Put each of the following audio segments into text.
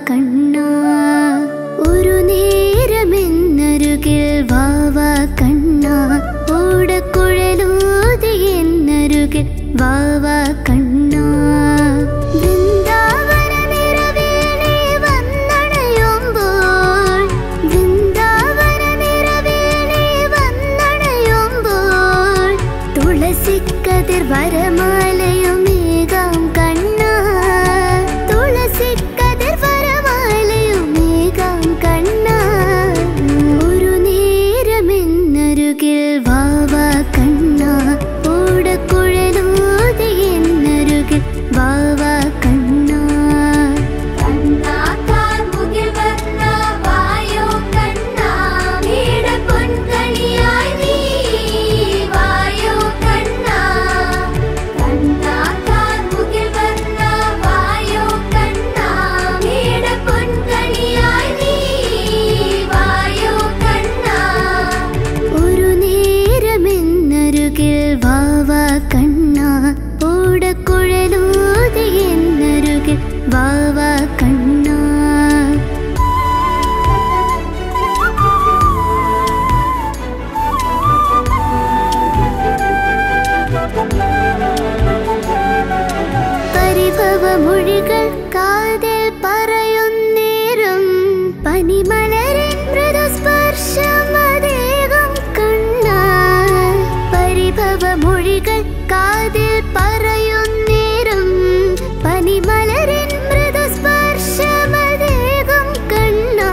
കണ്ണാ ഒരു നേരമെന്നരുകിൽ വാവ കണ്ണാ ഓടക്കുഴലൂതി എന്നരുകിൽ വാവ കണ്ണാ വൃന്ദാവന നിറവേണി വന്നണയുമ്പോൾ വൃന്ദാവന നിറവേണി വന്നണയുമ്പോൾ തുളസിക്കതിർ വരമാലയുമേകാം കണ്ണാ തുളസിക്കതിർ വരമാലയുമേകാം കണ്ണാ ഒരു നേരമെന്നരുകിൽ വാവ കണ്ണാ ഓടക്കുഴലൂതി എന്നരുകിൽ വാവ കണ്ണാ കണ്ണാക്കാർ മുകിൽ വർണ്ണ വായോ കണ്ണാ വീട പൊൻകണിയായി നീ വായോ കണ്ണാ കണ്ണാക്കാർ മുകിൽ വർണ്ണ വായോ കണ്ണാ വീട പൊൻകണിയായി നീ വായോ കണ്ണാ ഒരു നേരമെന്നരുകിൽ വാവ കണ്ണാ ഓടക്കുഴലൂതി എന്നരുകിൽ വാവ കണ്ണാ പരിഭവമൊഴികൾ കാതിൽ പറയുന്നേരം പനിമലരിൻ മൃദുസ്പർശമതേകം കണ്ണാ പരിഭവമൊഴികൾ കാതിൽ പറയുന്നേരം പനിമലരിൻ മൃദുസ്പർശമതേകം കണ്ണാ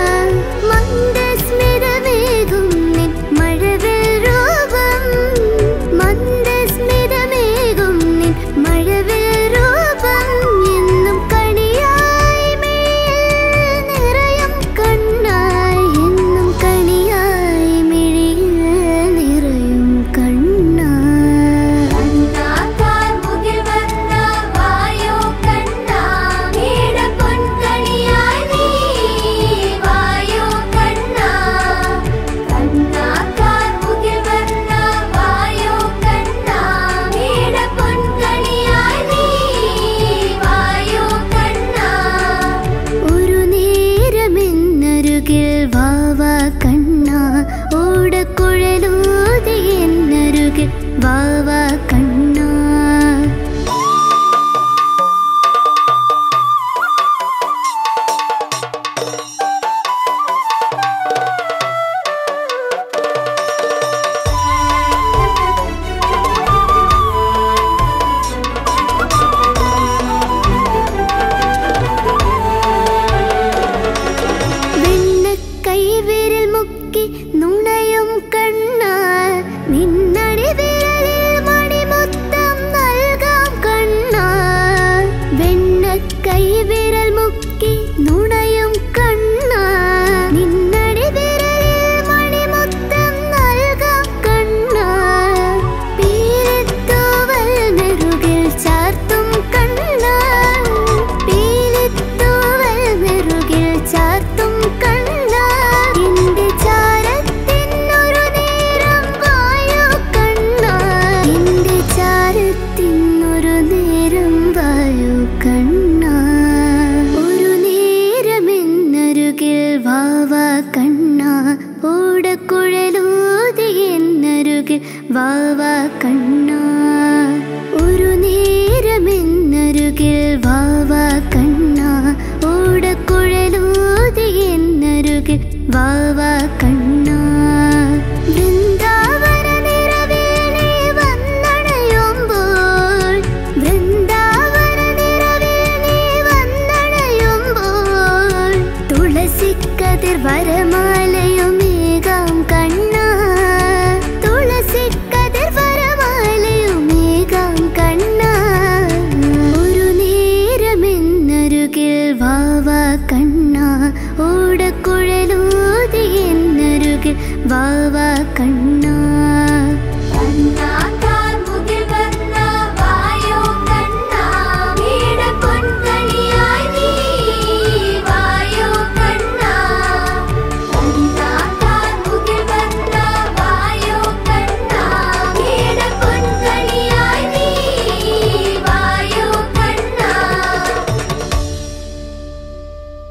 മന്ദസ്മിതമേകും നിൻ മഴവിൽ രൂപം മന്ദസ്മിതമേകും നിൻ മഴവിൽ രൂപം എന്നും കണിയായി മേൽ നിറയും കണ്ണായി എന്നും കണിയായി മിഴിയിൽ നിറയും കണ്ണാ കണ്ണാക്കാർ മുകിൽ വർണ്ണ വായോ കണ്ണാ വീട പൊൻകണിയായി നീ വായോ കണ്ണാ കണ്ണാക്കാർ മുകിൽ വർണ്ണ വായോ കണ്ണാ വീട പൊൻകണിയായി നീ വായോ കണ്ണാ ഒരു നേരമെന്നരുകിൽ വാവ കണ്ണാ ഓടക്കുഴലൂതി എന്നരുകിൽ വാവ കണ്ണാ വെണ്ണക്കൈ വിരൽ മുക്കി നുണയും കണ്ണാ നിന്നടി വിരലിൽ മണിമുത്തം നൽകാം കണ്ണാ വെണ്ണക്കൈ വിരൽ മുക്കി നുണയും കണ്ണാ നിന്നടി വിരലിൽ മണിമുത്തം നൽകാം കണ്ണാ പീലിത്തൂവൽ നെറുകിൽ ചാർത്തും കണ്ണാ പീലിത്തൂവൽ നെറുകിൽ ചാർത്തും കണ്ണാ എന്റെ ചാരത്തിനൊരു നേരം വായോ കണ്ണാ എന്റെ ചാരത്തിനൊരു നേരം വായോ കണ്ണാ ഒരു നേരമെന്നരുകിൽ വാവ കണ്ണാ ഓടക്കുഴലൂതി എന്നരുകിൽ വാവ കണ്ണാ ഒരു നേരമെന്നരുകിൽ വാവ കണ്ണാ ഓടക്കുഴലൂതി എന്നരുകിൽ വാവ കണ്ണാ വൃന്ദാവന നിറവേണി വന്നണയുമ്പോൾ വൃന്ദാവന നിറവേണി വന്നണയുമ്പോൾ തുളസിക്കതിർ വരമാലയുമേകാം കണ്ണാ തുളസിക്കതിർ വരമാലയുമേകാം കണ്ണാ ഒരു നേരമെന്നരുകിൽ വാവ കണ്ണാ ഓടക്കുഴലൂതി എന്നരുകിൽ വാവ കണ്ണാ കണ്ണാക്കാർ മുകിൽ വർണ്ണ വായോ കണ്ണാ വീട പൊൻകണിയായി നീ വായോ കണ്ണാ കണ്ണാക്കാർ മുകിൽ വർണ്ണ വായോ കണ്ണാ വീട പൊൻകണിയായി നീ വായോ കണ്ണാ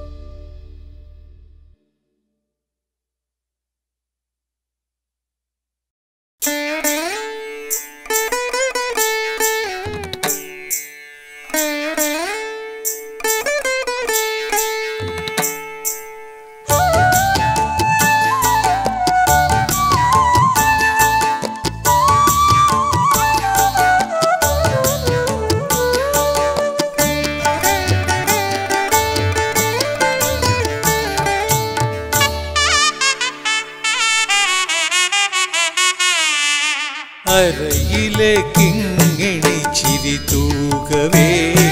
കരയിലെ കിങ്ങിണി ചിരി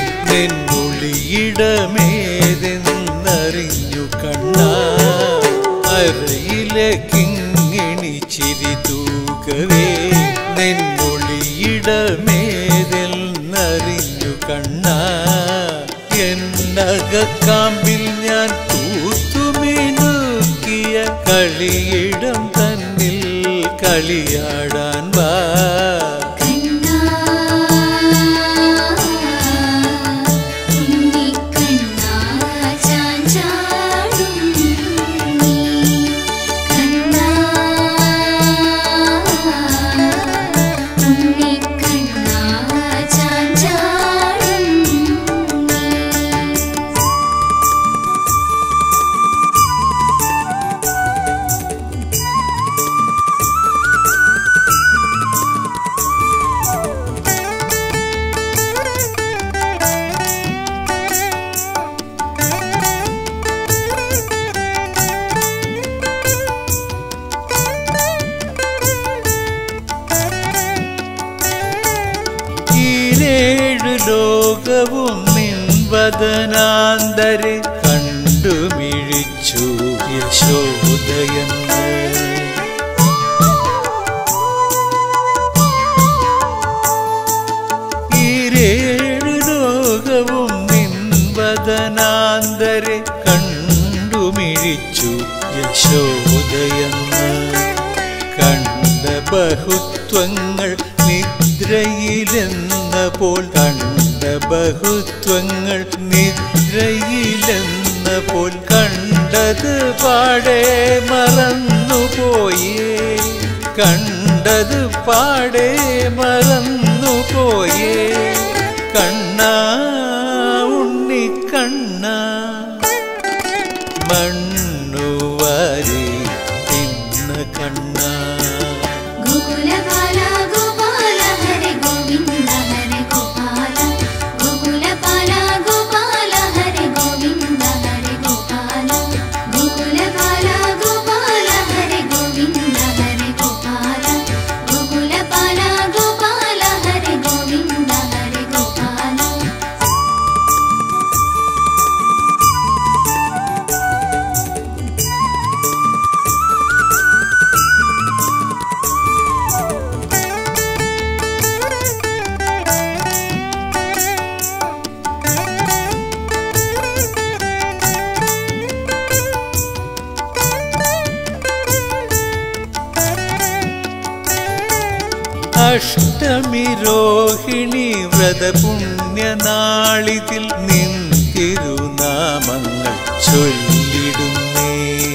തൂകവേ നെന്നൊളിയിടമേതെന്നറിഞ്ഞു കണ്ണ അരയിലെ കിങ്ങിണി ചിരി തൂകവേ നെന്നൊളിയിടമേതെന്നറിഞ്ഞു കണ്ണ എന്നകക്കാമ്പിൽ ഞാൻ തൂത്തുമിനുക്കിയ കളിയിടം തന്നിൽ കളിയാടാൻ വാ കണ്ണാ ഉണ്ണിക്കണ്ണാ ചാഞ്ചാടും നീ കണ്ണാ ഉണ്ണിക്കണ്ണാ ചാഞ്ചാടും നീ ഈരേഴു ലോകവും നിൻവദനാന്തരെ കണ്ടുമിഴിച്ചു യശോദയെന്ന് ഈരേഴു ലോകവും നിൻവദനാന്തരെ കണ്ടുമിഴിച്ചു യശോദയെന്ന് കണ്ട ബഹുത്വങ്ങൾ നിദ്രയിലെന്ന പോൽ കണ്ട ബഹുത്വങ്ങൾ നിദ്രയിലെന്ന പോൽ കണ്ടത് പാടെ മറന്നുപോയേ കണ്ടത് പാടെ മറന്നുപോയേ കണ്ണാ ഉണ്ണിക്കണ്ണ മണ്ണുവാരി തിന്ന കണ്ണ ഗോകുലപാല ഗോപാല ഹരേ ഗോവിന്ദ ഹരേ ഗോപാല ഗോകുലപാല ഗോപാല ഹരേ ഗോവിന്ദ ഹരേ ഗോപാല ഗോകുലപാല ഗോപാല ഹരേ ഗോവിന്ദ ഹരേ ഗോപാല ഗോകുലപാല ഗോപാല ഹരേ ഗോവിന്ദ ഹരേ ഗോപാല അഷ്ടമി രോഹിണി വ്രതപുണ്യനാളിതിൽ നിന്തിരുനാമങ്ങൾ ചൊല്ലിടുന്നേ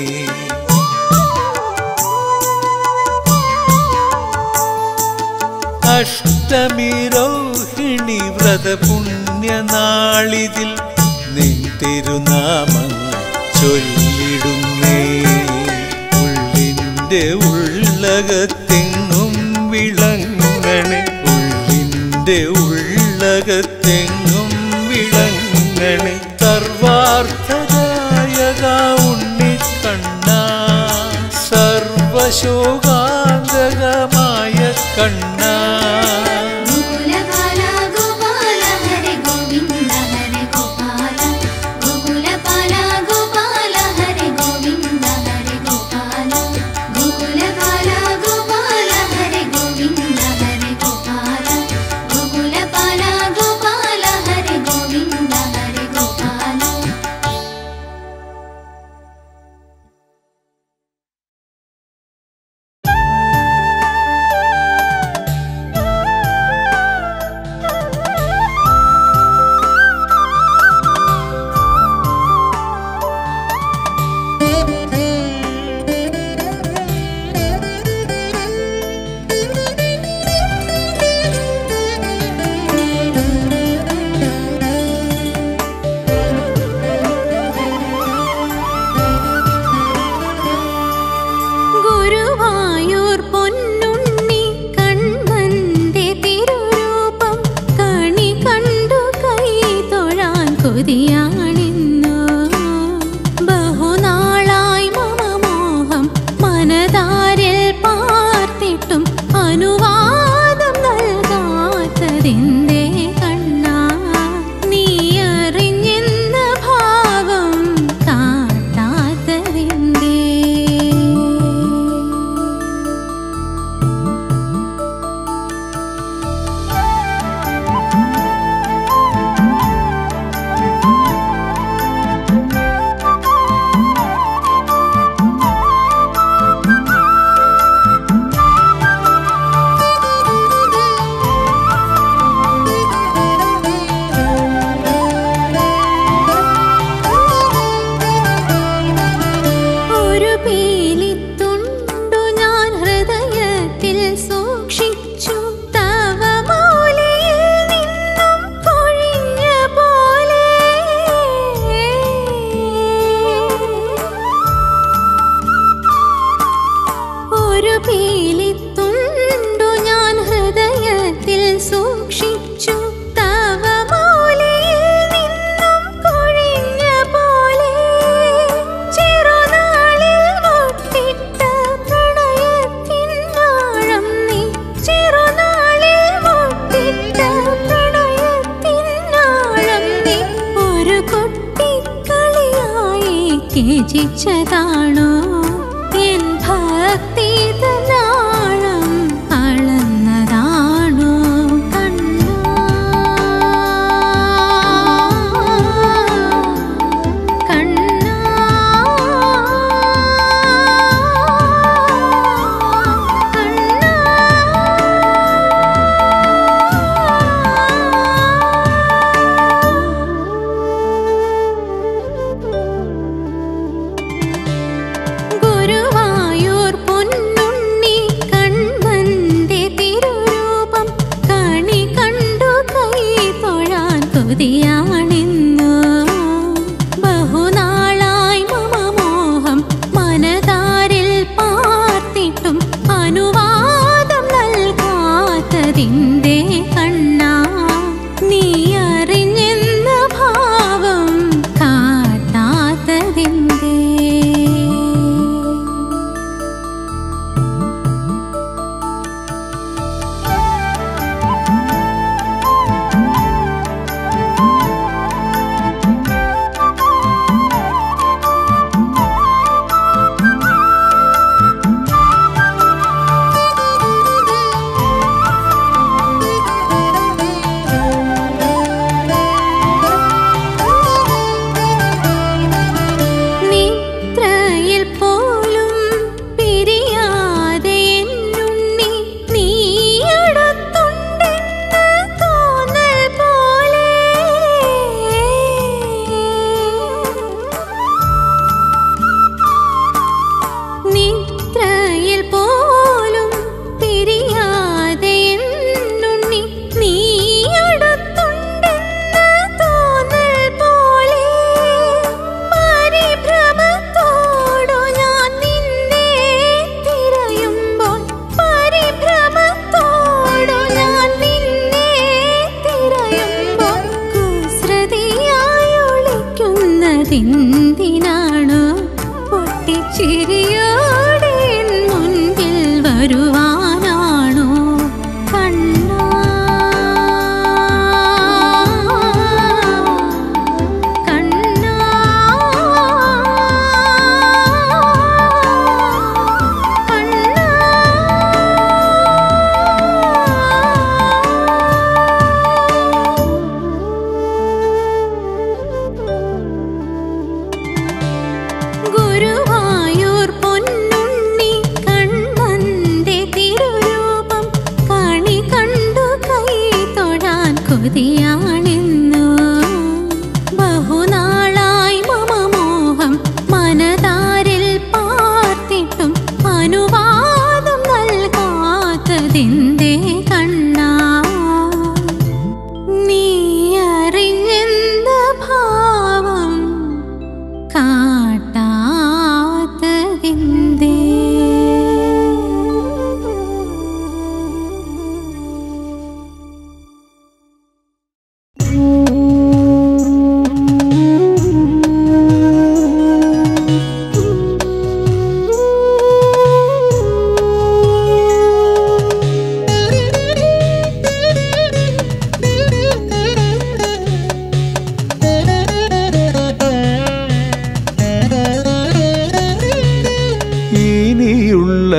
അഷ്ടമി രോഹിണി വ്രതപുണ്യനാളിതിൽ നിന്തിരുനാമങ്ങൾ ചൊല്ലിടുന്നേ ഉള്ളിൻ്റെ ഉള്ളകത്തെങ്ങും വിളങ്ങണേ ഉള്ളിൻ്റെ ഉള്ളകത്തെങ്ങും വിളങ്ങണേ സർവാർത്ഥദായക ഉണ്ണിക്കണ്ണ സർവശോകാന്തകമായ കണ്ണ ഗോകുലപാല ഗോപാല ഹരേ ഗോവിന്ദ ഹരേ ഗോപാല ഗോകുലപാല ഗോപാല ഹരേ ഗോവിന്ദ ഹരേ ഗോപാല ഗോകുലപാല ഗോപാല ഹരേ ഗോവിന്ദ ഹരേ ഗോപാല ഗോകുലപാല ഗോപാല ഒരു പീലിത്തുണ്ടു ഞാൻ ഹൃദയത്തിൽ സൂക്ഷിച്ചു തവമൂലയിൽ നിന്നും കൊഴിഞ്ഞ പോലെ ഒരു പീലിത്തുണ്ടു ഞാൻ ഹൃദയത്തിൽ സൂക്ഷിച്ചു തവമൂലയിൽ നിന്നും കൊഴിഞ്ഞ പോലെ ചെറുനാളിൽ മുട്ടിട്ട പ്രണയത്തിൻ ആഴം നീ ചെറുനാളിൽ മുട്ടിട്ട പ്രണയത്തിൻ ആഴം നീ ഒരു കുട്ടിക്കളിയായി ത്യജിച്ചതാണോ എൻ ഭക്തി തനാഴം അളന്നതാണോ കണ്ണാ ഗുരുവായൂർ പൊന്നുണ്ണി കണ്ണന്റെ തിരുരൂപം കണി കണ്ടു കൈ തൊഴാൻ കൊതിയാണെന്നു ബഹുനാളായി മമ മോഹം മനതാരിൽ പാർത്തിട്ടും അനുവാദം നൽകാത്തതിന്റെ കണ്ണാ നീ അറിഞ്ഞെന്ന ഭാവം കാട്ടാത്തതിന്റെ നിദ്രയിൽ പോലും പിരിയാതെ എന്നുണ്ണി നീ അടുത്തുണ്ടെന്ന് തോന്നൽ പോലെ നിദ്രയിൽ പോലും പിരിയാതെ എന്നുണ്ണി നീ അടുത്തുണ്ടെന്ന് തോന്നൽ പോലെ പരിഭ്രമത്തോടു ഞാൻ നിന്നെ തിരയുമ്പോൾ പരിഭ്രമത്തോടു ഞാൻ നിന്നെ തിരയുമ്പോൾ കുസൃതിയായി ഒളിക്കുന്നതെന്തിനാണോ പൊട്ടിച്ചിരിയോടെ എൻ മുൻപിൽ വരുവാനാണോ കണ്ണാ കണ്ണാ ഗുരുവായൂർ പൊന്നുണ്ണി കണ്ണന്റെ തിരുരൂപം കണി കണ്ടു കൈ തൊഴാൻ കൊതിയാണെന്നു ബഹുനാളായി മമ മോഹം മനതാരിൽ പാർത്തിട്ടും അനുവാദം നൽകാത്തതിന്റെ കണ്ണാ നീ അറിഞ്ഞെന്ന ഭാവം കാട്ടാത്തതിന്തേ ഇനിയുള്ള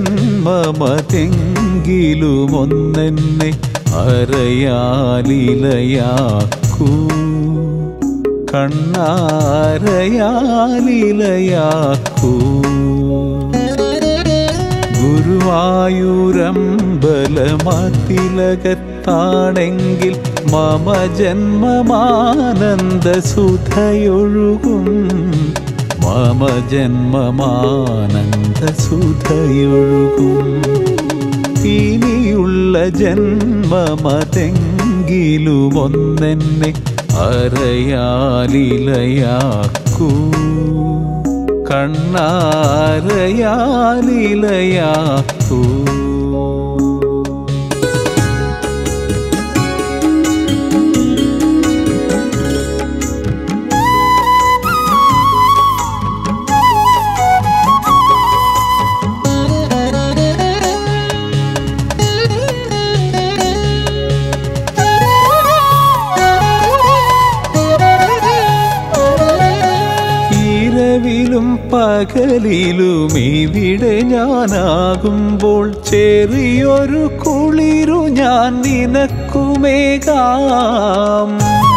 ജന്മമതെങ്കിലും ഒന്നെന്നെ അറയാലിലയാക്കൂ കണ്ണാരയാലിലയാക്കൂ ഗുരുവായൂരമ്പലമതിലകത്താണെങ്കിൽ മമ ജന്മമാനന്ദ സുധയൊഴുകും മമ ജന്മമാനന്ദ സുധയൊഴുകും ഇനിയുള്ള ജന്മമതെങ്കിലും ഒന്നെന്നെ അരയാലിലയാക്കൂ കണ്ണാരയാലിലയാക്കൂ ഇരവിലും പകലിലും ഇവിടെ ഞാനാകുമ്പോൾ ചെറിയൊരു കുളിരു ഞാൻ നിനക്കുമേകാം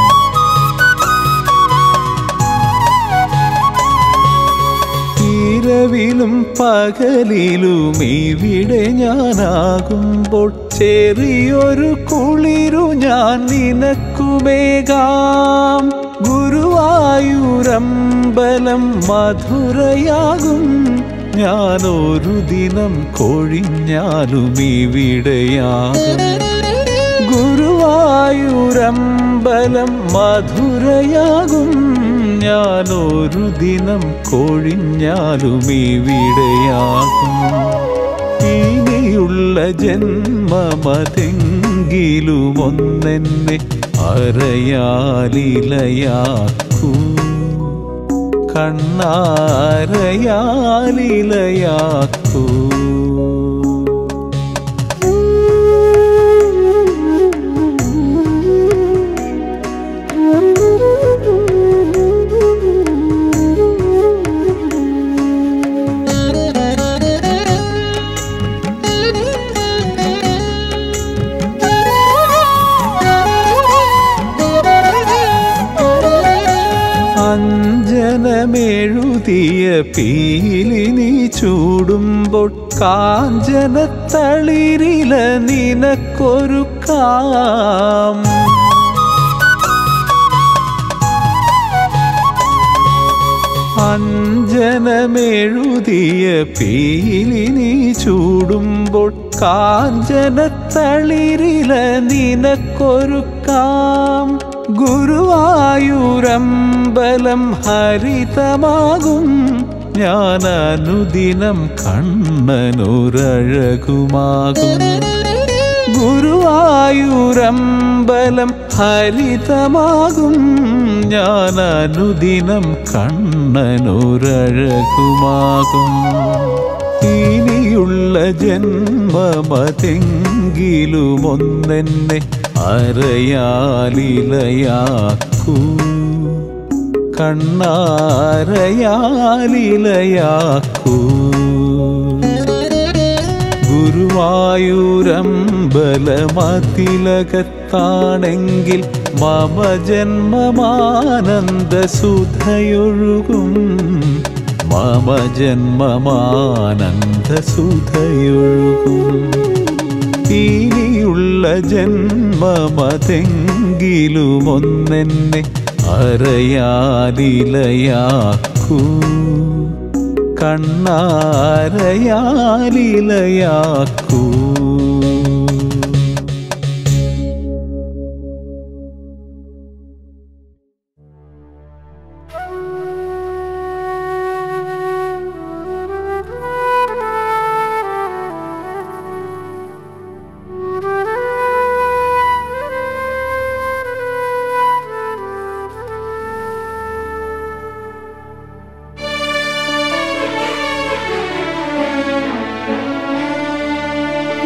ഇരവിലും പകലിലും ഇവിടെ ഞാനാകുമ്പോൾ ചെറിയൊരു കുളിരു ഞാൻ നിനക്കുമേകാം ഗുരുവായൂരമ്പലം മധുരയാകും ഞാനൊരു ദിനം കൊഴിഞ്ഞാലും ഇവിടെയാകും ഗുരുവായൂരമ്പലം മധുരയാകും ഞാനൊരു ദിനം കൊഴിഞ്ഞാലും ഇവിടെയാകും ഇനിയുള്ള ജന്മമതെങ്കിലും ഒന്നെന്നെ അരയാലിലയാക്കൂ കണ്ണാരയാലിലയാക്കൂ അഞ്ജനമെഴുതിയ പീലിനി ചൂടുമ്പോൾ കാഞ്ചനത്തളിരില നിനക്കൊരു കാം അഞ്ജനമെഴുതിയ പീലിനി ചൂടുമ്പോൾ കാഞ്ചനത്തളിരില നിനക്കൊരു കാം ഗുരുവായൂരമ്പലം ഹരിതമാകും ഞാൻ അനുദിനം കണ്ണനൊരഴകുമാകും ഗുരുവായൂരമ്പലം ഹരിതമാകും ഞാൻ അനുദിനം കണ്ണനൊരഴകുമാകും ഇനിയുള്ള ജന്മമതെങ്കിലും ഒന്നെന്നെ അരയാലിലയാക്കൂ കണ്ണാരയാലിലയാക്കൂ ഗുരുവായൂരമ്പലമതിലകത്താണെങ്കിൽ മമ ജന്മമാനന്ദ സുധയൊഴുകും മമ ജന്മമാനന്ദ സുധയൊഴുകും ഇനിയുള്ള ജന്മമതെങ്കിലും ഒന്നെന്നെ അരയാലിലയാക്കൂ കണ്ണാരയാലിലയാക്കൂ ും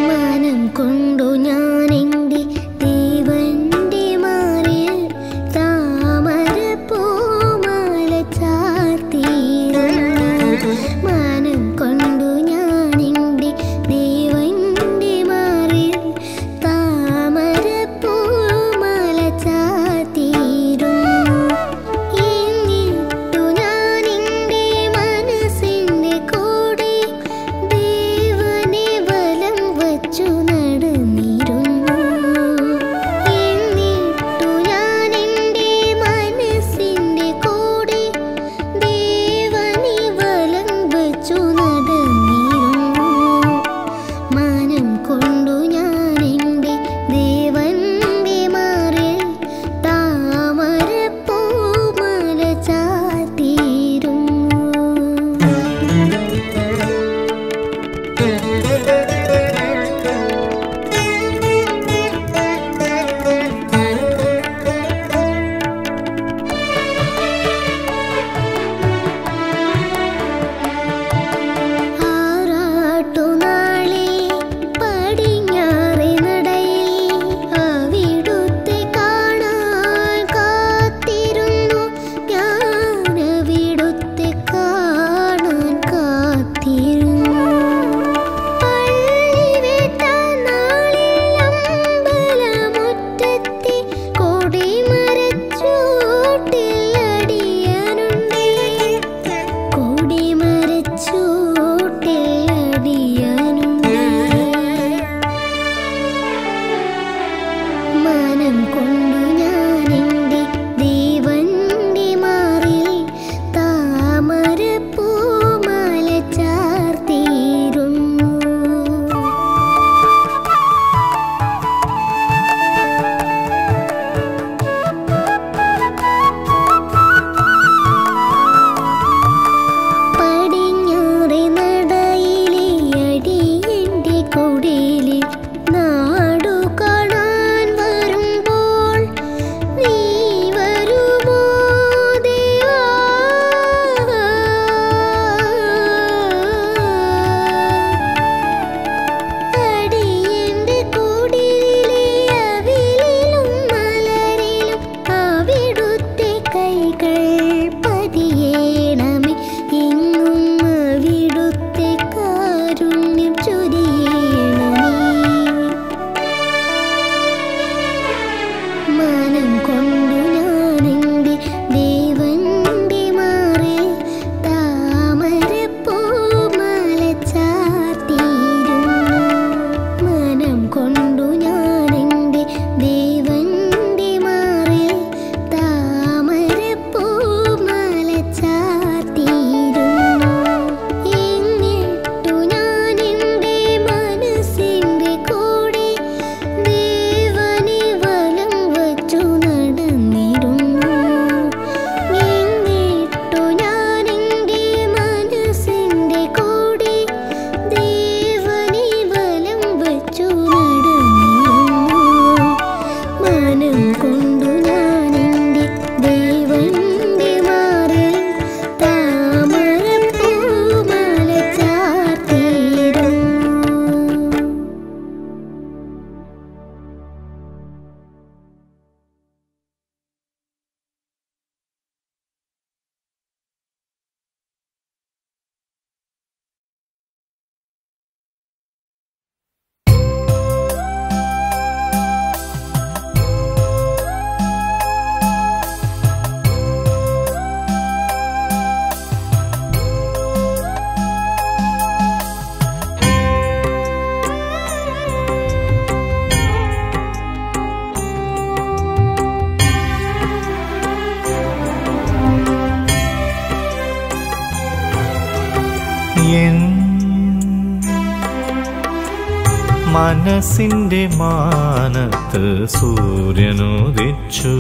മനസ്സിന്റെ മാനത്ത് സൂര്യനുദിച്ചു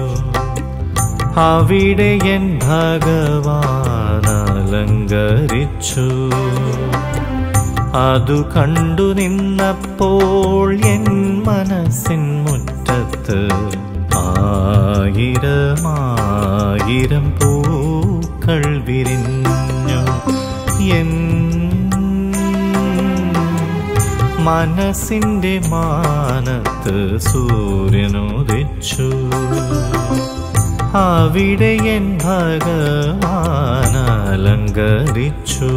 അവിടെ എൻ ഭഗവാൻ അലങ്കരിച്ചു അതു കണ്ടു നിന്നപ്പോൾ എൻ മനസ്സിൻ മുറ്റത്ത് ആയിരമായിരം പൂക്കൾ വിരിഞ്ഞു എൻ മനസ്സിന്റെ മാനത്ത് സൂര്യനുദിച്ചു അവിടെ എൻ ഭഗവാൻ അലങ്കരിച്ചു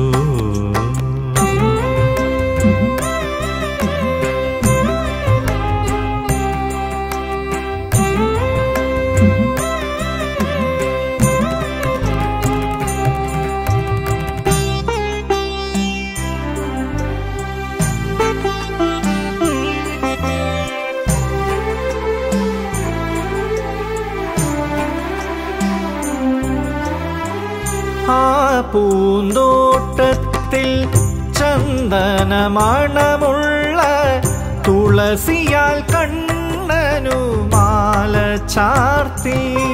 ആ പൂന്തോട്ടത്തിൽ ചന്ദനമണമുള്ള തുളസിയാൽ കണ്ണനു മാല ചാർത്തി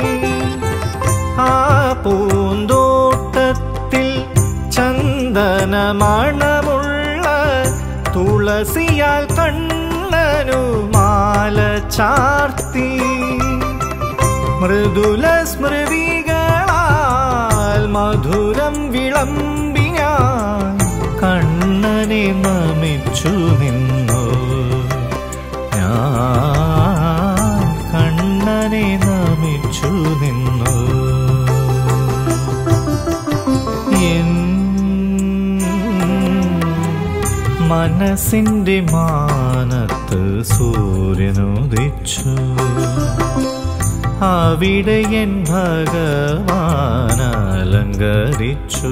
ആ പൂന്തോട്ടത്തിൽ ചന്ദനമണമുള്ള തുളസിയാൽ കണ്ണനു മാല ചാർത്തി മൃദുല സ്മൃതികളാൽ മധുരം വിളമ്പി ഞാൻ കണ്ണനെ നമിച്ചു നിന്നു ഞാൻ കണ്ണനെ നമിച്ചു നിന്നു എൻ മനസ്സിന്റെ മാനത്ത് സൂര്യനുദിച്ചു അവിടെ എൻ ഭഗവാൻ അലങ്കരിച്ചു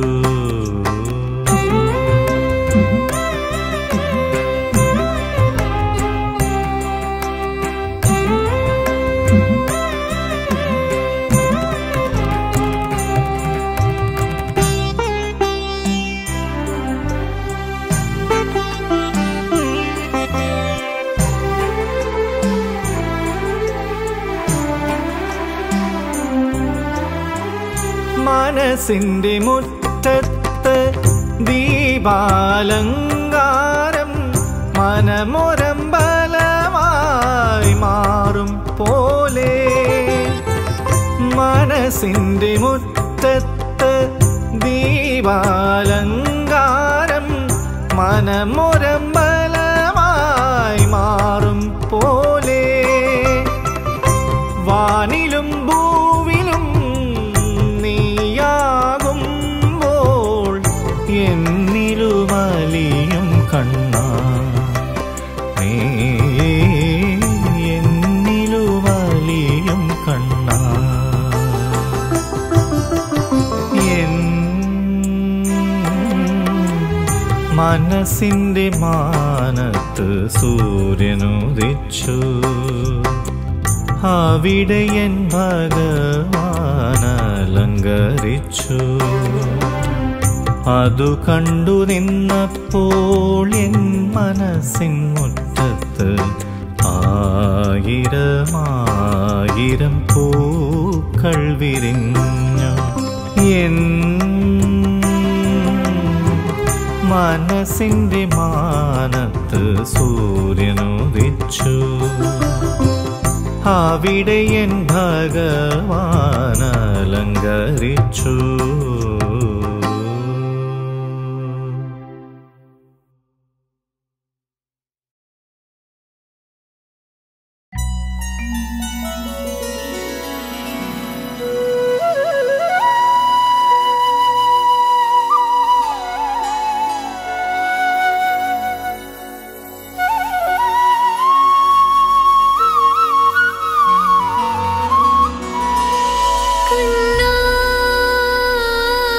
മനസ്സിന്റെ മുറ്റത്ത് ദീപാലങ്കാരം മനമൊരമ്പലമായി മാറും പോലെ മനസ്സിന്റെ മുറ്റത്ത് ദീപാലങ്കാരം മനമൊരമ്പലമായി മാറും പോലെ വാനിലും ഭൂവിലും നീയാകുമ്പോൾ എന്നിലുമലിയും കണ്ണ നീ എന്നിലുമലിയും കണ്ണ എൻ മനസ്സിന്റെ മാനത്ത് സൂര്യനുദിച്ചു അവിടെ എൻ ഭഗവാൻ അലങ്കരിച്ചു അതു കണ്ടു നിന്നപ്പോൾ എൻ മനസ്സിൻ മുറ്റത്ത് ആയിരമായിരം പൂക്കൾ വിരിഞ്ഞു എൻ മനസ്സിന്റെ മാനത്ത് സൂര്യനുദിച്ചു അവിടെ എൻ ഭഗവാൻ അലങ്കരിച്ചു കണ്ണാ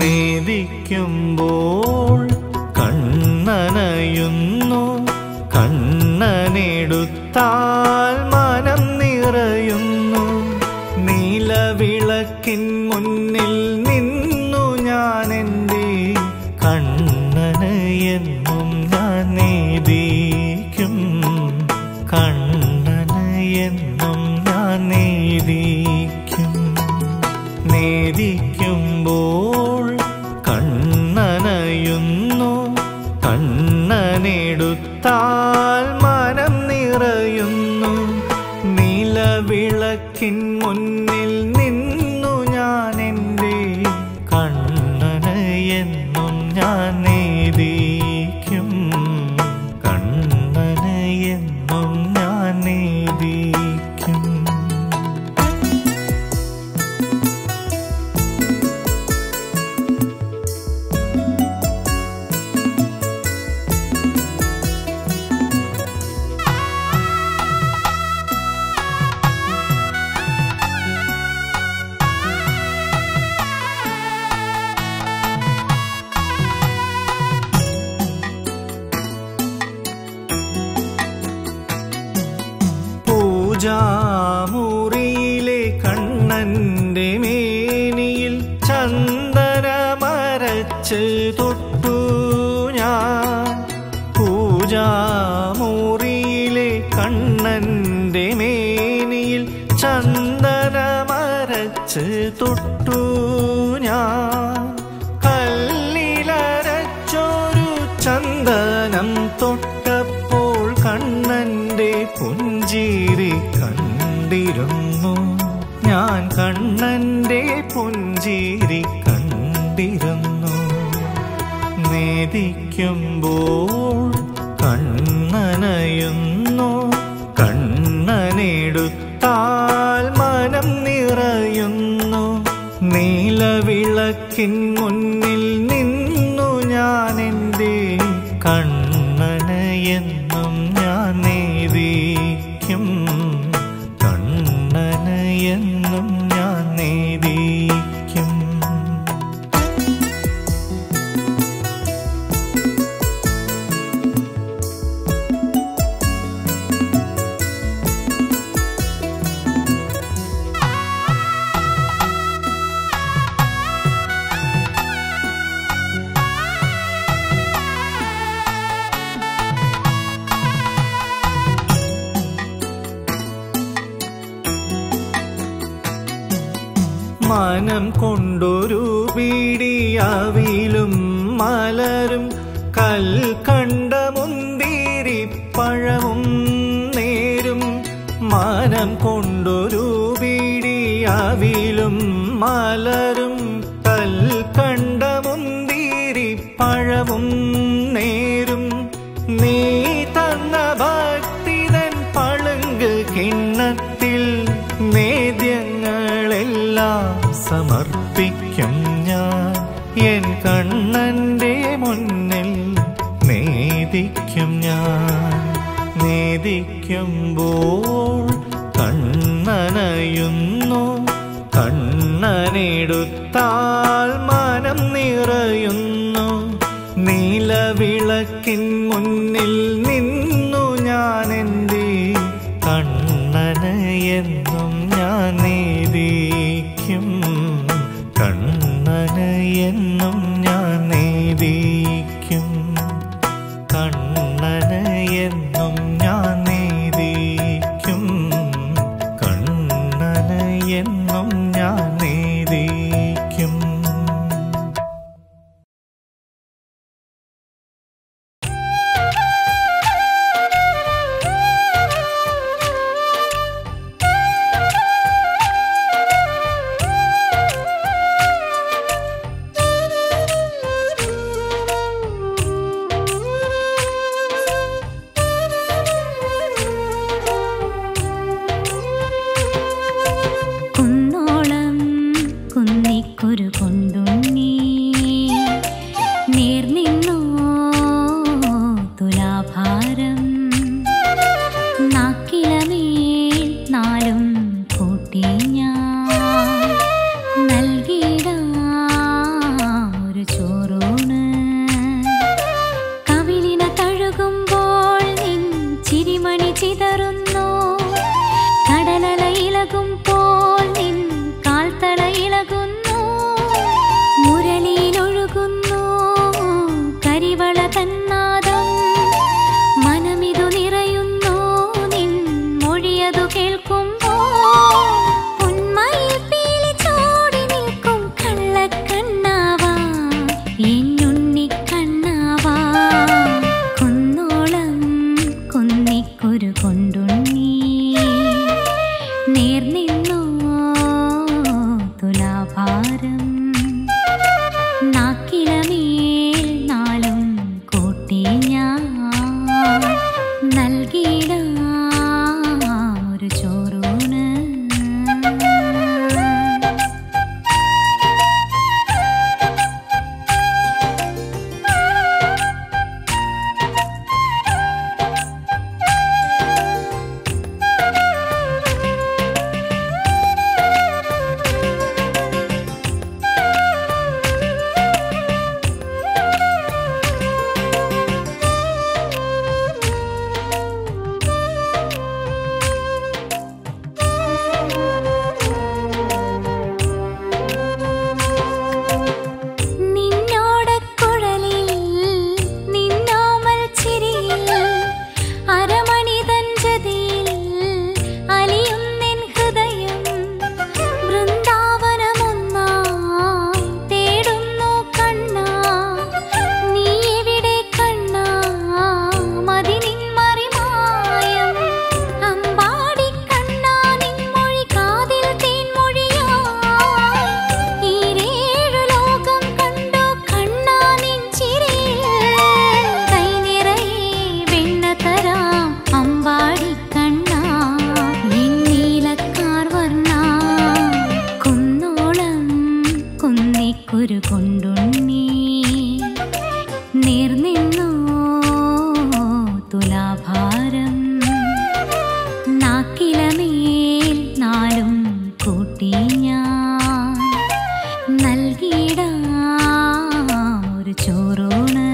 നേദിക്കുമ്പോൾ കണ്ണനയുന്നു കണ്ണനെടുത്താൽ മനം നിറയുന്നു നീലവിളക്കിൻ മുന്നിൽ നിന്നു ഞാൻ എൻ്റെ കണ്ണന് എന്നും ഞാൻ നേദിക്കും കണ്ണന് എന്നും ഞാൻ നേദിക്കും നേദിക്കുമ്പോൾ കണ്ണനയുന്നു കണ്ണനെടുത്താൽ മനം നിറയുന്നു നീലവിളക്കിൻ മുന്നിൽ നിന്നു ഞാൻ എൻ്റെ കണ്ണന് എന്നും ഞാൻ നേദിക്കും കണ്ണന് എന്നും ഞാൻ നേദിക്കും പൂജാമുറിയിലെ കണ്ണന്റെ മേനിയിൽ ചന്ദനമരച്ച് തൊട്ടു ഞാൻ പൂജാമുറിയിലെ കണ്ണന്റെ മേനിയിൽ ചന്ദനമരച്ച് തൊട്ടു ഞാൻ കല്ലിലരച്ചൊരു ചന്ദനം തൊട്ടപ്പോൾ കണ്ണന്റെ പുഞ്ചിരി കണ്ടിരുന്നു ഞാൻ കണ്ണന്റെ പുഞ്ചിരി കണ്ടിരുന്നു നേദിക്കുമ്പോൾ കണ്ണനയുന്നു കണ്ണനെടുത്താൽ മനം നിറയുന്നു നീലവിളക്കിൻ മുന്നിൽ നിന്നു ഞാൻ എൻ്റെ കണ്ണന് എന്നും ഞാൻ നേദിക്കും കണ്ണന് എന്നും ഞാൻ നേദിക്കും മനം കൊണ്ടൊരു പീടിയാവിലും മലരും കൽക്കണ്ട മുന്തിരി പഴവും നേരും മനം കൊണ്ടൊരു പീടിയാവിലും മലരും കൽക്കണ്ട മുന്തിരി പഴവും നേരും നീ തന്ന ഭക്തിതൻ പളുങ്ക് കിണ്ണത്തിൽ നേദ്യങ്ങളെല്ലാം സമർപ്പിക്കും ഞാൻ എൻ കണ്ണന്റെ മുന്നിൽ നേദിക്കും ഞാൻ നേദിക്കുമ്പോൾ കണ്ണനയുന്നു കണ്ണനെടുത്താൽ മനം നിറയുന്നു നീലവിളക്കിൻ മുന്നിൽ നിന്നു ഞാൻ എൻ്റെ കണ്ണന് എന്നും ഞാൻ നേദിക്കും കണ്ണന് എന്നും ഞാൻ നേദിക്കും കണ്ണന് എന്നും ഞാൻ നേദിക്കും കണ്ണന് എന്നും ഞാൻ നേദിക്കും ും കൊണ്ടുണ്ണി നേർനിന്നോ തുലാഭാരം നാക്കിലമേൽ നാലും കൂട്ടി ഞാൻ നൽകിയിടാം ഒരു ചോറൂണ്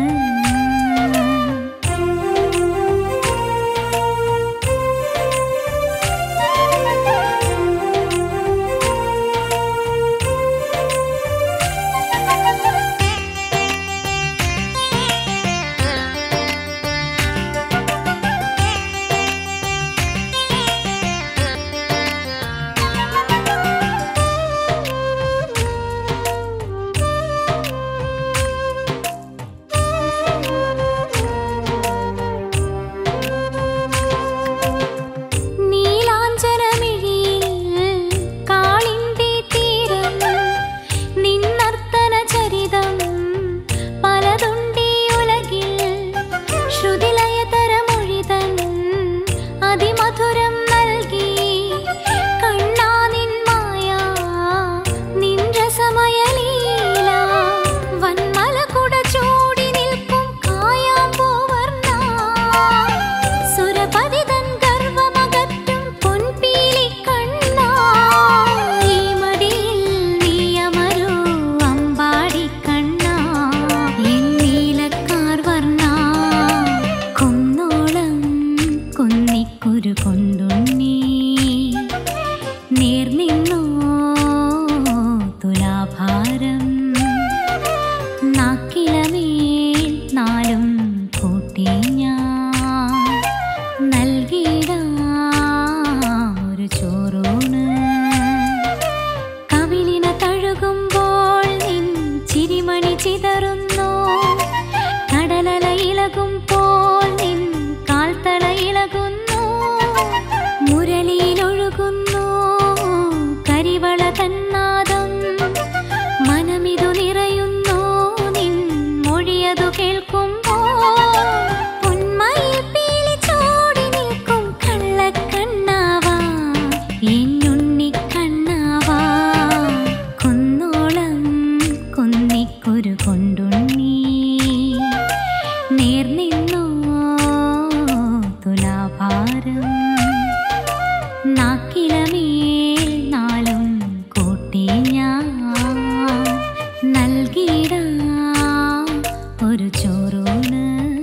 നീലാഞ്ചനമിഴിയിൽ കാളിന്റെ തീരം നിന്നർത്തന ചരിതം പലതുണ്ടീ ഉലകിൽ ശ്രുതിലയതരമൊഴിതൻ അതിമധുരം നൽകി കണ്ണാ നിൻ മായ നിൻ രസമയലീല വന്മലകുട ചൂടി നിൽക്കും കായാമ്പൂവർണ്ണ സുരപതിതൻ ഗർവമകറ്റും പൊൻപീലി കണ്ണാ ഈ മടിയിൽ നീ അമരൂ അമ്പാടി കണ്ണാ എൻ നീലക്കാർ വർണ്ണ കുന്നോളം കുന്നിക്കുരു കൊണ്ടുണ്ണി നേർനിന്നോ തുലാഭാരം നാക്കിലമേൽ നാലും കൂട്ടി ഞാൻ നൽകിയിടാം ഒരു ചോറൂണ് കവിളിന തഴുകുമ്പോൾ നിൻ ചിരിമണി ചിതറുന്നു കടലല ഇളകുമ്പോൾ നിൻ കാൽത്തള ഇളകുന്നു മുരളിയിലൊഴുകുന്നു കരിവള തന്നാദം മനമിതു നിറയുന്നു നിൻ മൊഴിയതു കേൾക്കുമ്പോൾ പൊന്മയിൽ പീലി ചോടി നിൽക്കും കള്ളക്കണ്ണാവാ എന്നുണ്ണിക്കണ്ണാവാ കുന്നോളം കുന്നിക്കുരു കൊണ്ടുണ്ണി നേർനിന്നോ തുലാഭാരം നാക്കിലമേൽ നാളും കൂട്ടി ഞാൻ നൽകിയിടാം ഒരു ചോറൂണ്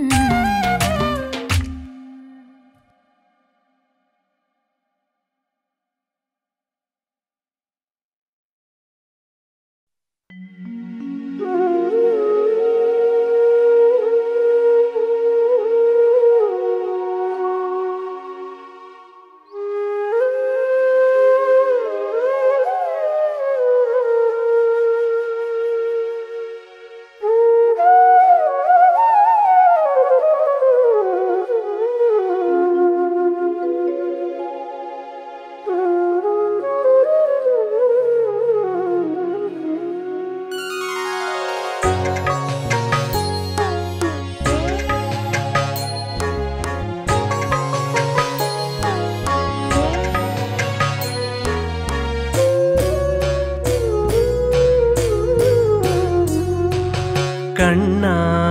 കണ്ണ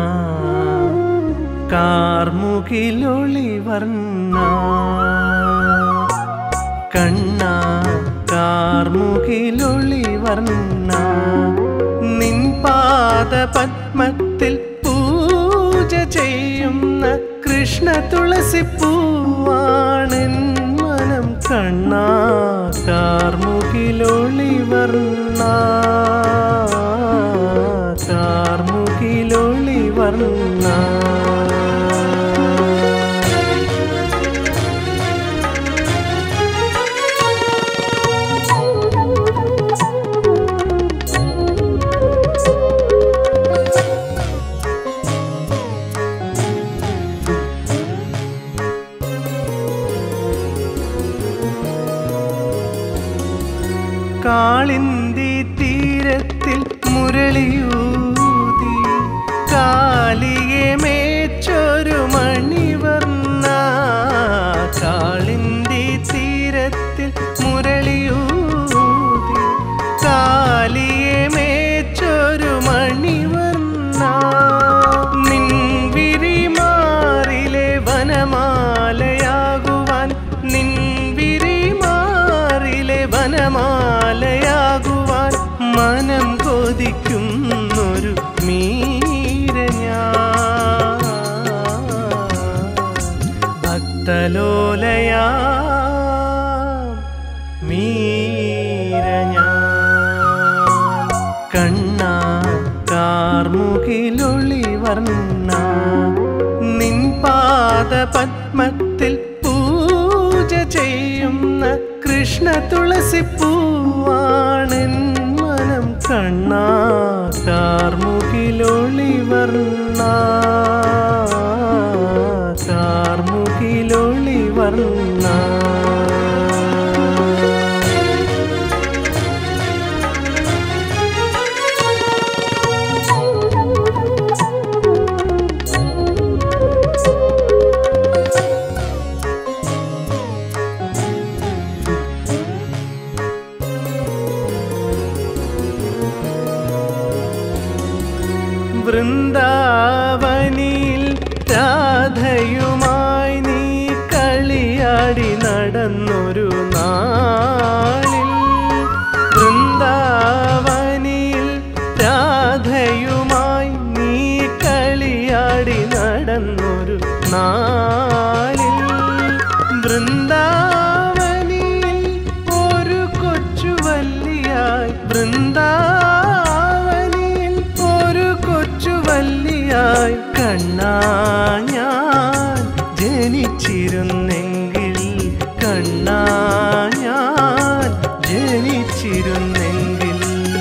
കാർമുകിലൊളി വർണ്ണ കണ്ണ കാർമുകിലൊളി വർണ്ണ നിൻ പാദപത്മത്തിൽ പൂജ ചെയ്യുന്ന കൃഷ്ണ തുളസി പൂവാണെൻ മനം കണ്ണ കാർമുകിലൊളി വർണ്ണ കാർമുകിലൊളി വർണ്ണ കാളിന്തി തീരത്തിൽ മുരളിയൂതി കാലിയെ മേ കാർമുകിലൊളി വർണ്ണ നിൻ പാദപത്മത്തിൽ പൂജ ചെയ്യുന്ന കൃഷ്ണ തുളസി പൂവാണെൻ മനം കണ്ണാ കാർമുകിലൊളി വർണ്ണ കാർമുകിലൊളി വർണ്ണ വൃന്ദാവനിൽ രാധയുമായി നീ കളിയാടി നടന്നൊരു നാളിൽ വൃന്ദാവനിൽ രാധയുമായി നീ കളിയാടി നടന്നൊരു നാളിൽ വൃന്ദാവനിൽ ഒരു കൊച്ചുവല്ലിയായി വൃന്ദാവനിൽ ഒരു കൊച്ചുവല്ലിയായി കണ്ണാ ഞാൻ ജനിച്ചിരുന്നെങ്കിൽ കണ്ണാ ഞാൻ ജനിച്ചിരുന്നെങ്കിൽ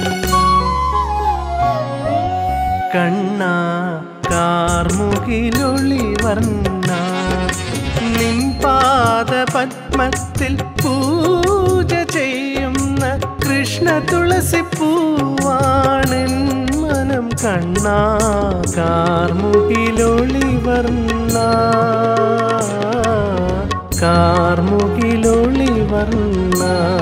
കണ്ണാ കാർമുകിലൊളി വർണ്ണ നിൻ പാദപത്മത്തിൽ പൂജ ചെയ്യുന്ന കൃഷ്ണ തുളസി പൂവാണെൻ മനം കണ്ണാ കാർമുകിലൊളി വർണ്ണ കാർമുകിലൊളി വർണ്ണ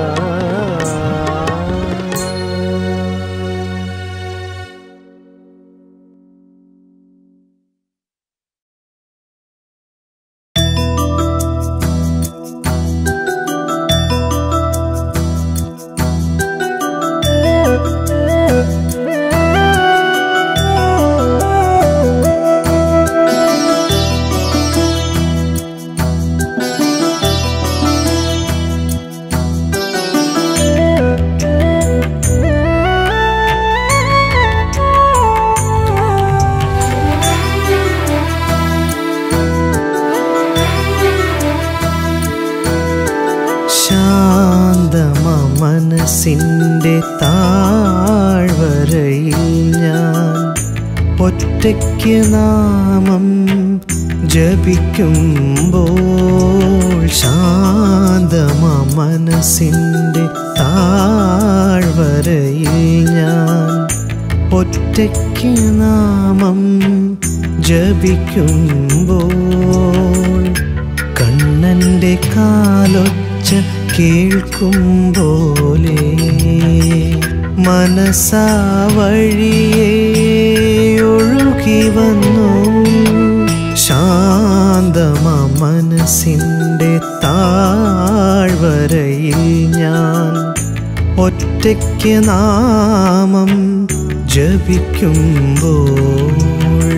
ശാന്തമ മനസ്സിൻ്റെ താഴ്വരയിൽ ഞാൻ ഒറ്റയ്ക്ക് നാമം ജപിക്കുമ്പോൾ ശാന്തമ മനസ്സിൻ്റെ താഴ്വരയിൽ ഞാൻ ഒറ്റയ്ക്ക് നാമം ജപിക്കുമ്പോൾ കണ്ണന്റെ കാലൊച്ച കേൾക്കും പോലെ മനസ്സാ വഴിയേ ഒഴുകി വന്നു ശാന്തമ മനസ്സിൻ്റെ താഴ്വരയിൽ ഞാൻ ഒറ്റയ്ക്ക് നാമം ജപിക്കുമ്പോൾ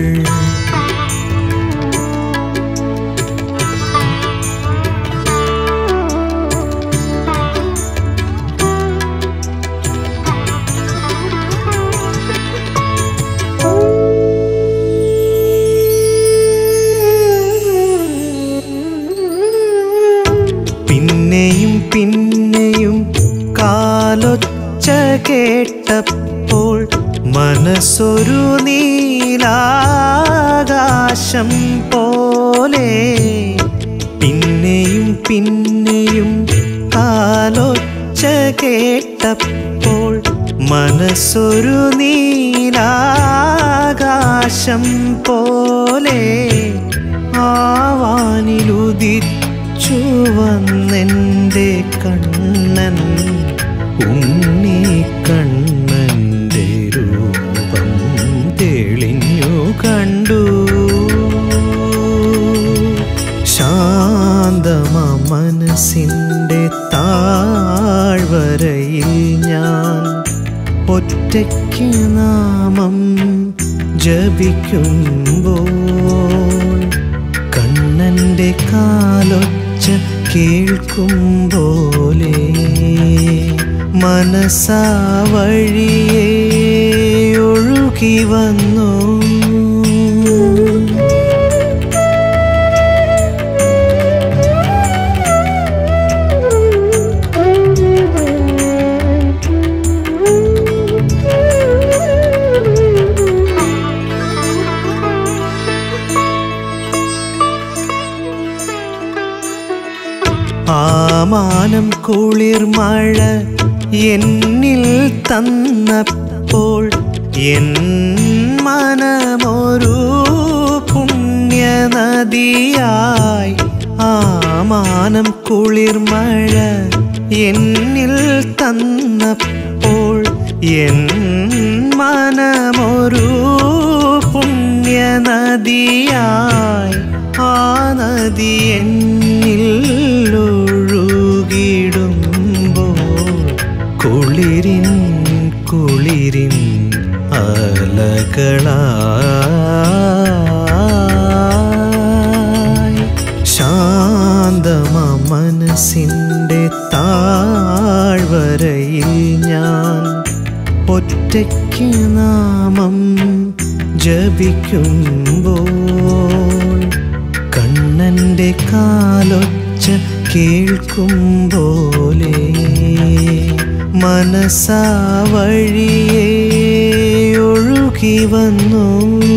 പിന്നെയും പിന്നെയും കാലൊച്ച കേട്ടപ്പോൾ മനസ്സൊരു നീലാകാശം പോലെ പിന്നെയും പിന്നെയും കാലൊച്ച കേട്ടപ്പോൾ മനസ്സൊരു നീലാകാശം പോലെ ആവാനിലുദിച്ചു വന്നെൻ്റെ കണ്ണൻ ഉണ്ണി കണ്ണൻ്റെ രൂപം തെളിഞ്ഞു കണ്ടു ശാന്തമ മനസ്സിൻ്റെ താഴ്വരയിൽ ഞാൻ ഒറ്റയ്ക്ക് നാമം ജപിക്കുമ്പോൾ കണ്ണൻ്റെ കാലൊച്ച കേൾക്കും പോലെ മനസ്സാ വഴിയേ ഒഴുകി വന്നു മാനം കുളിർ മഴ എന്നിൽ തന്നപ്പോൾ എൻ മനമൊരു പുണ്യനദിയായി ആ മാനം കുളിർ മഴ എന്നിൽ തന്നപ്പോൾ എൻ മനമൊരു പുണ്യനദിയായി ആ നദി എന്നിൽ ഒഴുകിടുമ്പോൾ കുളിരിൻ കുളിരിൻ അലകളായി ശാന്തമ മനസ്സിൻ്റെ താഴ്വരയിൽ ഞാൻ ഒറ്റയ്ക്ക് നാമം ജപിക്കുമ്പോൾ കണ്ണൻ്റെ കാലൊച്ച കേൾക്കും പോലെ മനസ്സാ വഴിയേ ഒഴുകി വന്നു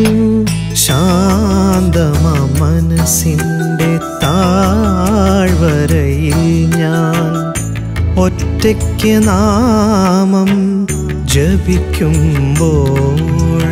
ശാന്തമ മനസ്സിൻ്റെ താഴ്വരയിൽ ഞാൻ ഒറ്റയ്ക്ക് നാമം ജപിക്കുമ്പോൾ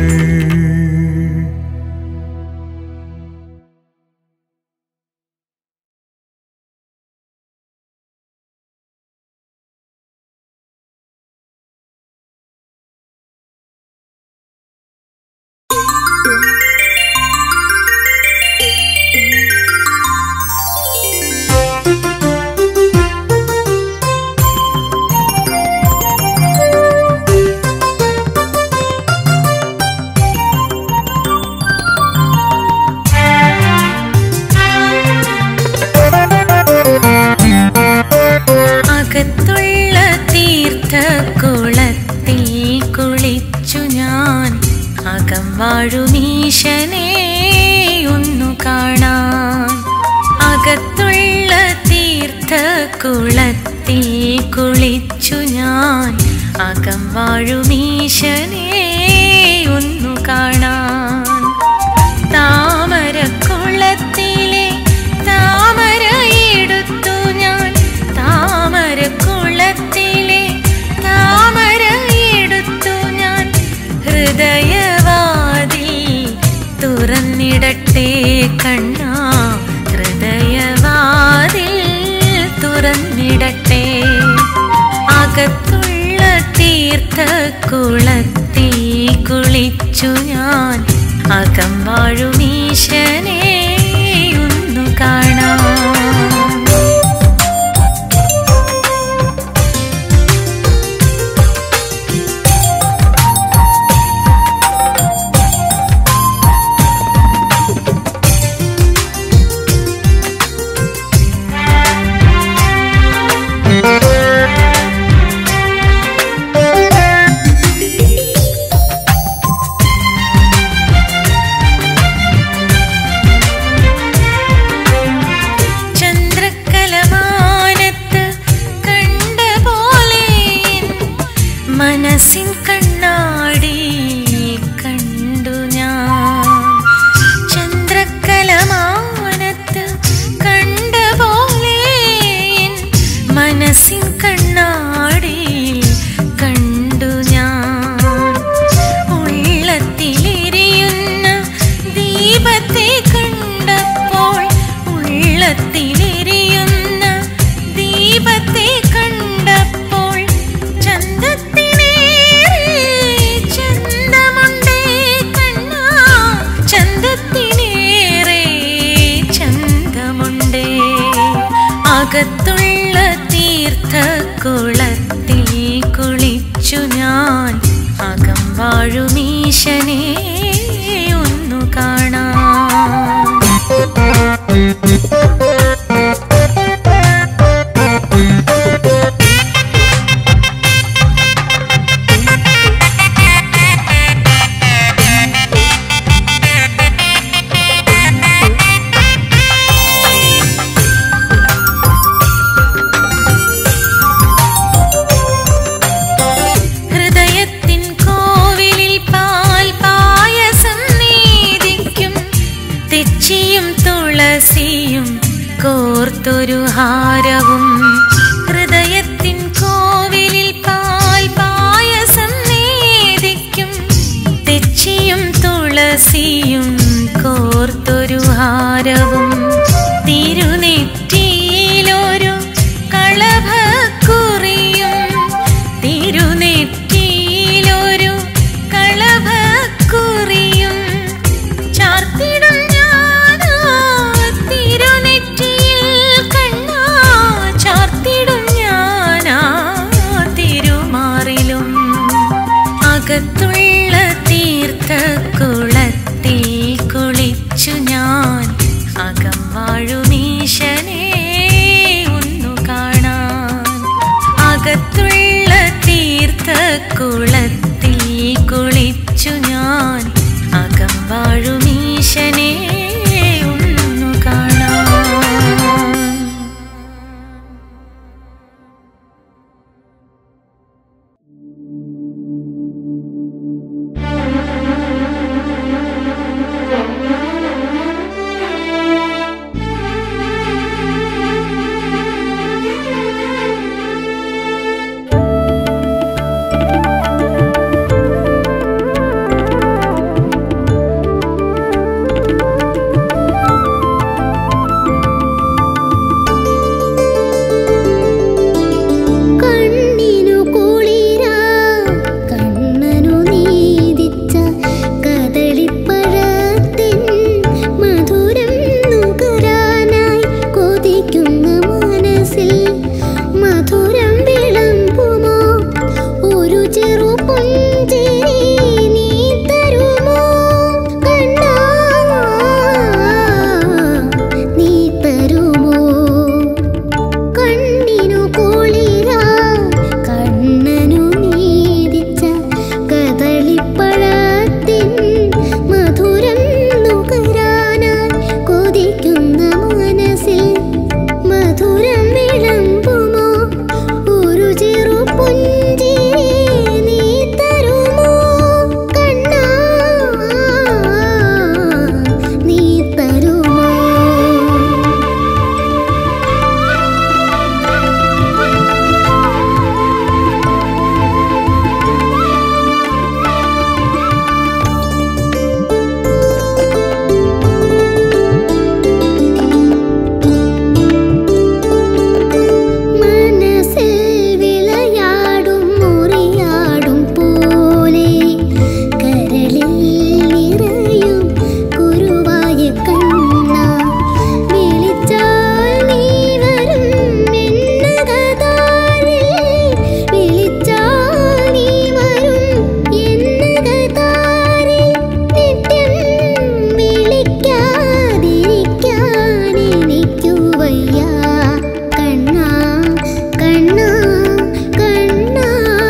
അകത്തുള്ള തീർത്ഥക്കുളത്തിൽ കുളിച്ചു ഞാൻ അകം വാഴുമീശനെ ഒന്നു കാണാൻ അകത്തുള്ള തീർത്ഥക്കുളത്തിൽ കുളിച്ചു ഞാൻ അകം വാഴുമീശനെ ഒന്നു കാണാൻ താമരക്കുളത്തിലെ താമര എടുത്തു ഞാൻ താമരക്കുളത്തിലെ താമര എടുത്തു ഞാൻ ഹൃദയവാതിൽ തുറന്നിടട്ടെ കണ്ണാ ഹൃദയവാതിൽ തുറന്നിടട്ടെ അകത്തുള്ള തീർത്ഥക്കുളത്തിൽ കുളിച്ചു ഞാൻ അകം വാഴുമീശനെ ഒന്നു കാണാം ചന്ദ്രക്കലമാനത്ത് കണ്ട പോലെ എൻ മനസ്സിൻ കണ്ണാടി കണ്ടു ഞാൻ ചന്ദ്രക്കലമാനത്ത് കണ്ട പോലെ എൻ മനസ്സിൻ കണ്ണാടി കണ്ടു ഞാൻ ഉള്ളത്തിലെരിയുന്ന ദീപത്തെ കണ്ടപ്പോൾ ഉള്ളത്തിലെരിയുന്ന ദീപത്തെ കണ്ടപ്പോൾ ചന്തത്തിനേറെ ചന്തമുണ്ടേ കണ്ണാ ചന്തത്തിനേറെ ചന്തമുണ്ടേ അകത്തുള്ള തീർത്ഥക്കുളത്തിൽ കുളിച്ചു ഞാൻ അകം വാഴുമീശനെ ഒന്നു കാണാം ഹൃദയത്തിൻ കോവിലിൽ പാൽ പായസം നീതിക്കും തെച്ചിയും തുളസിയും കോർത്തൊരു ഹാരവും തുളസിയും കോർത്തൊരു ഹാരവും തിരുനെറ്റിയിലൊരു കളഭക്കുറിയും തിരുനെറ്റിയിലൊരു കളഭക്കുറിയും ചാർത്തിടും ഞാനാ തിരുനെറ്റിയിൽ കണ്ണാ ചാർത്തിടും ഞാനാ തിരുമാറിലും അകത്തുള്ള തീർത്ഥക്കുളത്തിൽ കുളിച്ചു ഞാൻ അകം വാഴുമീശനെ ഒന്നു കാണാൻ അകത്തുള്ള തീർത്ഥക്കുളത്തിൽ കുളിച്ചു ഞാൻ അകം വാഴുമീശനെ ഒന്നു കാണാൻ കണ്ണിനു കുളിരാ കണ്ണനു നീതിച്ച കദളിപ്പഴത്തിൻ മധുരം നുകരാനായി കൊതിക്കുന്ന മനസ്സിൽ മധുരം വിളമ്പുമോ ഒരു ചെറു പുഞ്ചിരി നീ തരുമോ കണ്ണാ നീ തരുമോ കണ്ണിനു കുളിരാ കണ്ണനു നീതിച്ച കദളിപ്പഴത്തിൻ മധുരം നുകരാനായി കൊതിക്കുന്ന മനസ്സിൽ മധുരം വിളമ്പുമോ ഒരു ചെറു പുഞ്ചിരി നീ തരുമോ കണ്ണാ നീ തരുമോ മനസ്സിൽ വിളയാടും മുറിയാടും പോലെ കരളിൽ നിറയും കുരുവായ കണ്ണ വിളിച്ചാൽ നീ വരും എന്നകതാരിൽ വിളിച്ചാൽ നീ വരും എന്നകതാരിൽ നിത്യം വിളിക്കാതിരിക്കാൻ എനിക്കു വയ്യ കണ്ണാ കണ്ണാ കണ്ണാ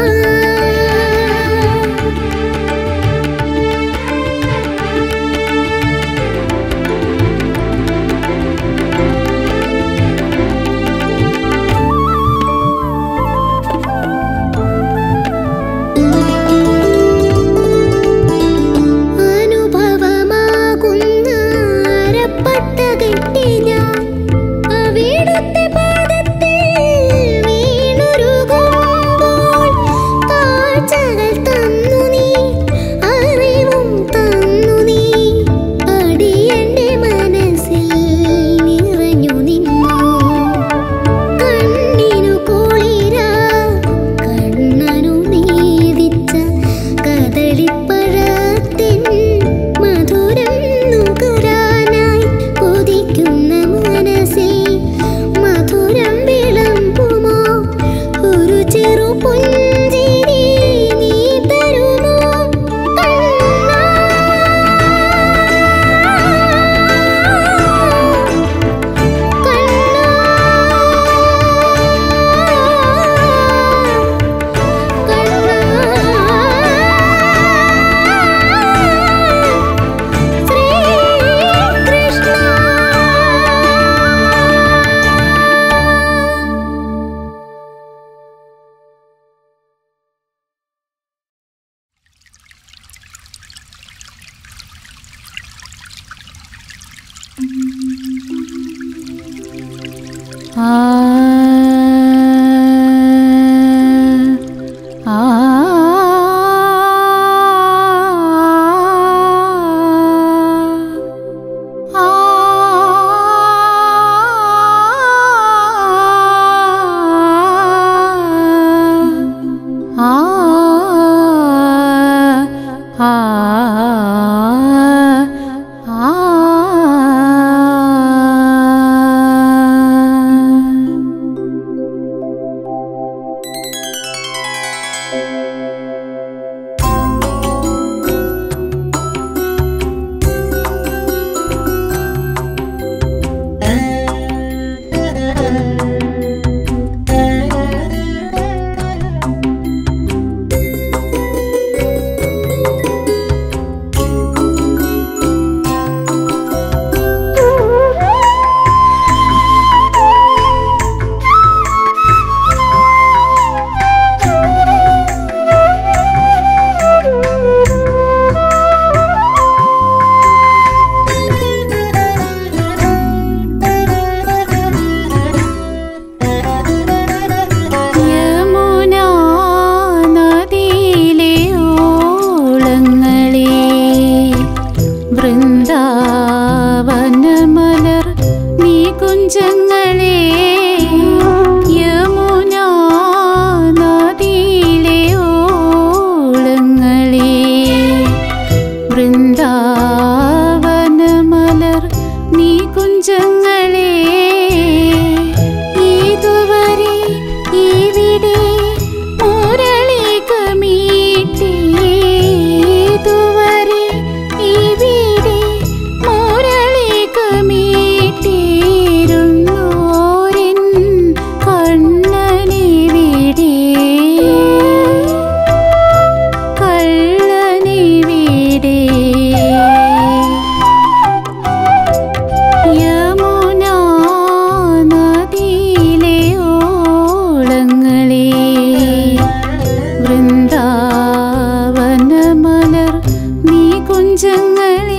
അനുഭവമാകുന്ന അരപ്പട്ട കെട്ടി ഞാൻ അവിടുത്തെ പാദത്തിൽ വീണുരുകുമ്പോൾ കാഴ്ചകൾ തന്നു നീ അറിവും തന്നു നീ അടിയന്റെ മനസ്സിൽ നിറഞ്ഞു നിന്നു കണ്ണിനു കുളിരാ കണ്ണനു നീതിച്ച കദളിപ്പഴത്തിൻ മധുരം നുകരാനായി കൊതിക്കുന്ന മനസ്സിൽ മധുരം വിളമ്പുമോ ഒരു ചെറു പുഞ്ചിരി നീ തരുമോ കണ്ണാ ആ വൃന്ദാവനമലർ നീ കുഞ്ചങ്ങളെ യമുനാ നദിയിലെ ഓളങ്ങളെ വൃന്ദാവനമലർ നീ കുഞ്ചങ്ങളെ ഇതുവരെ ഇവിടെ മുരളികമീട്ടി ഇതുവരെ ഇവിടെ മുരളികമീട്ടിരുന്നോരൻ കണ്ണനിവിടെ കള്ളനിവിടെ യമുനാ നദിയിലെ ഓളങ്ങളെ വൃന്ദാവനമലർ നീ കുഞ്ചങ്ങളെ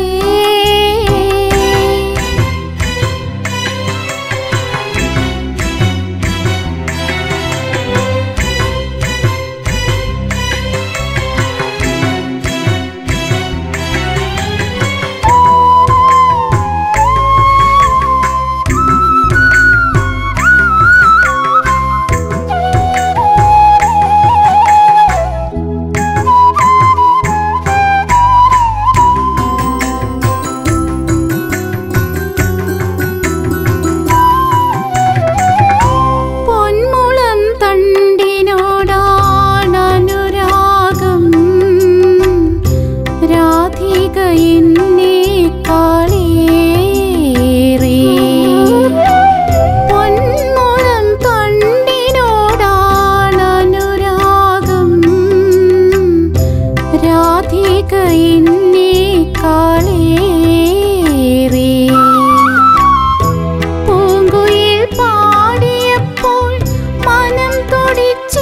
പൊന്മുളം തണ്ടിനോടാണനുരാഗം രാധിക എന്നെ കാളേറെ പൊന്മുളം തണ്ടിനോടാണനുരാഗം രാധിക എന്നെ കാളേറെ പൂങ്കുയിൽ പാടിയപ്പോൾ മനം തുടിച്ചു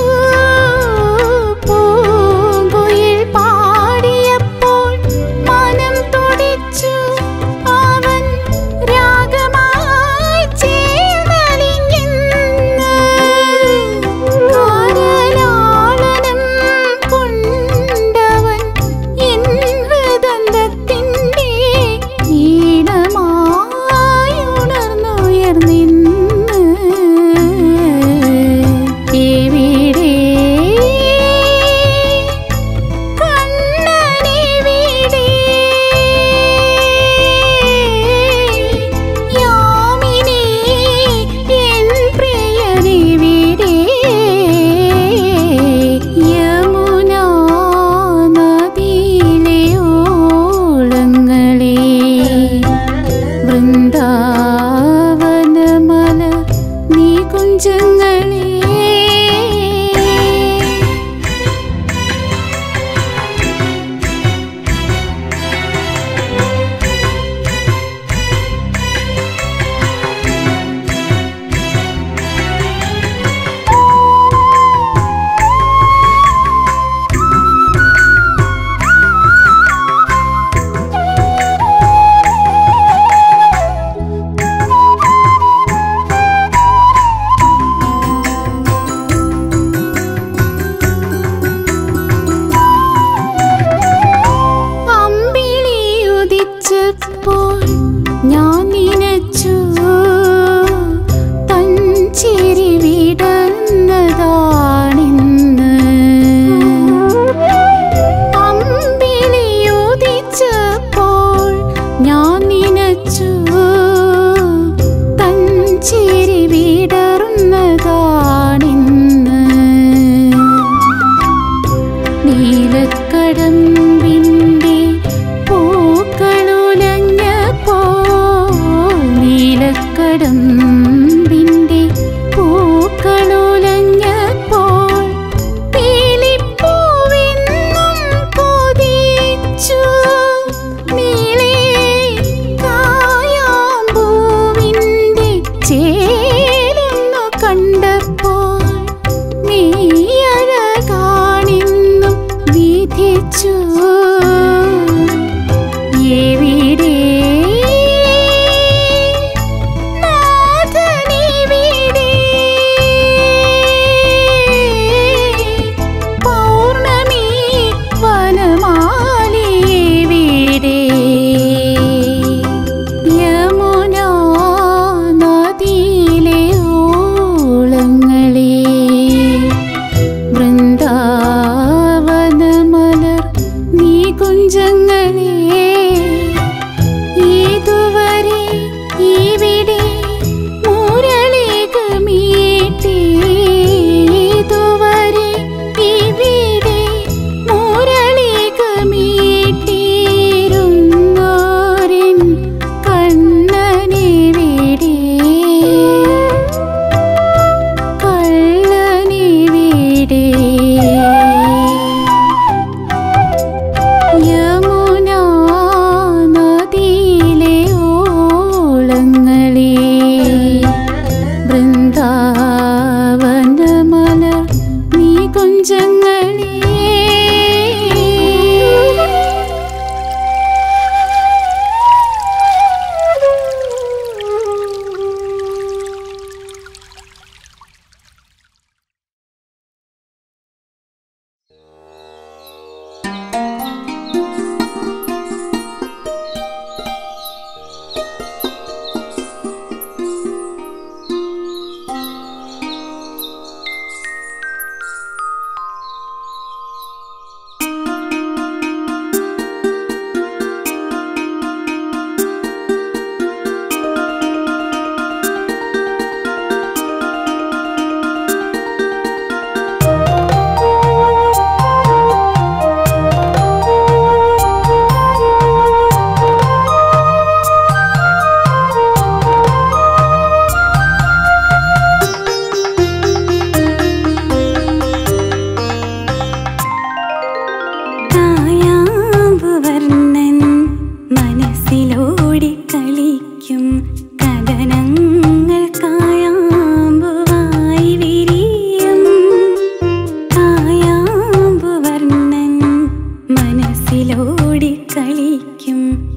പൂങ്കുയിൽ പാടിയപ്പോൾ മനം തുടിച്ചു അവൻ രാഗമായി ചേർന്നലിഞ്ഞെന്ന് കാരലാളനം കൊണ്ടവൻ എൻ ഹൃദന്തത്തിൻ്റെ ഈണമായി ഉണർന്നുയർന്നിന്ന് എവിടെ കണ്ണനെവിടെ യാമിനി എൻ പ്രിയനെവിടെ യമുനാ നദിയിലെ ഓളങ്ങളെ വൃന്ദാവനമല നീ കുഞ്ചങ്ങളെ അമ്പിളി ഉദിച്ചപ്പോൾ ഞാൻ നിനച്ചു തഞ്ചിരി വിടർന്നതാണിന്ന് അമ്പിളി ഉദിച്ചപ്പോൾ ഞാൻ നിനച്ചു തഞ്ചിരി വിടർന്നതാണിന്ന് നീലക്കടമ്പിൻ്റെ പൂക്കളുലഞ്ഞപ്പോൾ നീലക്കടമ്പിൻ്റെ പൂക്കളുലഞ്ഞപ്പോൾ പീലിപ്പൂവെന്നും കൊതിച്ചു നീളേ കായാമ്പൂവിൻ്റെ ചേല മനസ്സിലോടി കളിക്കും കഥനങ്ങൾ കായാമ്പുവായി വിരിയും കായാമ്പുവർണ്ണൻ മനസ്സിലോടി കളിക്കും